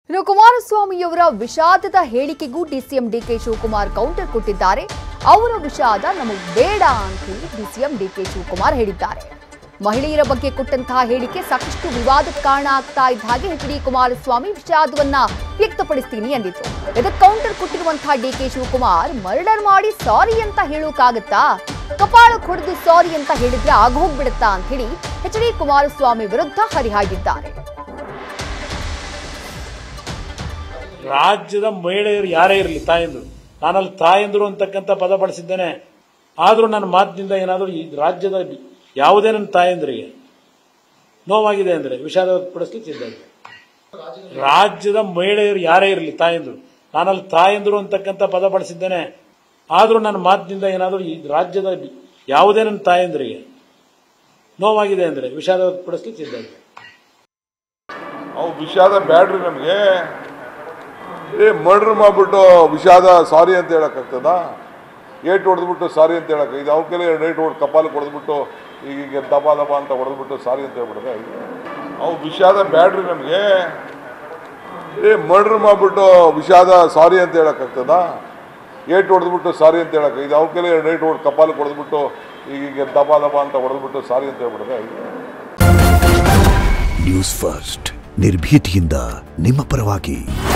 ಇನ್ನು ಕುಮಾರಸ್ವಾಮಿಯವರ ವಿಷಾದದ ಹೇಳಿಕೆಗೂ ಡಿಸಿಎಂ ಡಿಕೆ ಶಿವಕುಮಾರ್ ಕೌಂಟರ್ ಕೊಟ್ಟಿದ್ದಾರೆ ಅವರ ವಿಷಾದ ನಮಗೆ ಬೇಡ ಅಂತ ಹೇಳಿ ಡಿಸಿಎಂ ಡಿಕೆ ಶಿವಕುಮಾರ್ ಹೇಳಿದ್ದಾರೆ ಮಹಿಳೆಯರ ಬಗ್ಗೆ ಕೊಟ್ಟಂತಹ ಹೇಳಿಕೆ ಸಾಕಷ್ಟು ವಿವಾದಕ್ಕೆ ಕಾರಣ ಆಗ್ತಾ ಇದ್ದ ಹಾಗೆ ಎಚ್ ಡಿ ಕುಮಾರಸ್ವಾಮಿ ವಿಷಾದವನ್ನ ವ್ಯಕ್ತಪಡಿಸ್ತೀನಿ ಎಂದಿತ್ತು ಇದಕ್ಕೆ ಕೌಂಟರ್ ಕೊಟ್ಟಿರುವಂತಹ ಡಿಕೆ ಶಿವಕುಮಾರ್ ಮರ್ಡರ್ ಮಾಡಿ ಸಾರಿ ಅಂತ ಹೇಳೋಕ್ಕಾಗತ್ತಾ ಕಪಾಳಕ್ಕೆ ಹೊಡೆದು ಸಾರಿ ಅಂತ ಹೇಳಿದ್ರೆ ಆಗೋಗ್ಬಿಡುತ್ತಾ ಅಂತ ಹೇಳಿ ಎಚ್ ಡಿ ಕುಮಾರಸ್ವಾಮಿ ವಿರುದ್ಧ ಹರಿಹಾಯ್ದಿದ್ದಾರೆ ರಾಜ್ಯದ ಮಹಿಳೆಯರು ಯಾರೇ ಇರಲಿ ತಾಯಂದ್ರು ನಾನಲ್ಲಿ ತಾಯಂದ್ರು ಅಂತಕ್ಕಂಥ ಪದ ಬಳಸಿದ್ದೇನೆ ಆದರೂ ನನ್ನ ಮಾತಿನಿಂದ ಏನಾದರೂ ಈ ರಾಜ್ಯದ ಯಾವುದೇ ನನ್ನ ತಾಯಂದ್ರಿಗೆ ನೋವಾಗಿದೆ ಅಂದರೆ ವಿಷಾದ ವ್ಯಕ್ತಪಡಿಸ್ಲಿಕ್ಕೆ ಸಿದ್ಧ ಇದೆ. ರಾಜ್ಯದ ಮಹಿಳೆಯರು ಯಾರೇ ಇರಲಿ ತಾಯಂದ್ರು ನಾನಲ್ಲಿ ತಾಯಂದ್ರು ಅಂತಕ್ಕಂಥ ಪದ ಬಳಸಿದ್ದೇನೆ ಆದರೂ ನನ್ನ ಮಾತಿನಿಂದ ಏನಾದರೂ ಈ ರಾಜ್ಯದ ಯಾವುದೇ ನನ್ನ ತಾಯಂದ್ರಿಗೆ ನೋವಾಗಿದೆ ಅಂದರೆ ವಿಷಾದ ವ್ಯಕ್ತಪಡಿಸ್ಲಿಕ್ಕೆ ಸಿದ್ಧ ಇದೆ. ಅವು ವಿಷಾದ ಬ್ಯಾಡ್ರಿ ನಮಗೆ ಏ ಮರ್ಡ್ರ್ ಮಾಡ್ಬಿಟ್ಟು ವಿಷಾದ ಸಾರಿ ಅಂತ ಹೇಳಕ್ಕಾಗ್ತದ ಏಟ್ ಹೊಡೆದ್ಬಿಟ್ಟು ಸಾರಿ ಅಂತ ಹೇಳಕ್ಕೆ ಇದು ಅವ್ರ ಕೈಲಿ ಎರಡು ಏಟ್ ಹೊಡೆದು ಕಪಾಲಿಗೆ ಹೊಡೆದ್ಬಿಟ್ಟು ಈಗ ಈಗ ದಬ ದಬ ಅಂತ ಹೊಡೆದ್ಬಿಟ್ಟು ಸಾರಿ ಅಂತ ಹೇಳ್ಬಿಡ್ದೆ ಅವು ವಿಷಾದ ಬ್ಯಾಡ್ರಿ ನಮಗೆ ಏ ಮರ್ಡ್ರ್ ಮಾಡ್ಬಿಟ್ಟು ವಿಷಾದ ಸಾರಿ ಅಂತ ಹೇಳಕ್ಕಾಗ್ತದ ಏಟ್ ಹೊಡೆದ್ಬಿಟ್ಟು ಸಾರಿ ಅಂತ ಹೇಳಕ್ಕೆ ಇದು ಅವ್ರ ಕೈಲಿ ಎರಡು ಏಟ್ ಹೊಡೆದು ಕಪಾಲಿಗೆ ಹೊಡೆದ್ಬಿಟ್ಟು ಈಗ ಈಗ ದಬ ದಬ ಅಂತ ಹೊಡೆದ್ಬಿಟ್ಟು ಸಾರಿ ಅಂತ ಹೇಳ್ಬಿಡ್ದೆ ನ್ಯೂಸ್ ಫಸ್ಟ್ ನಿರ್ಭೀತಿಯಿಂದ ನಿಮ್ಮ ಪರವಾಗಿ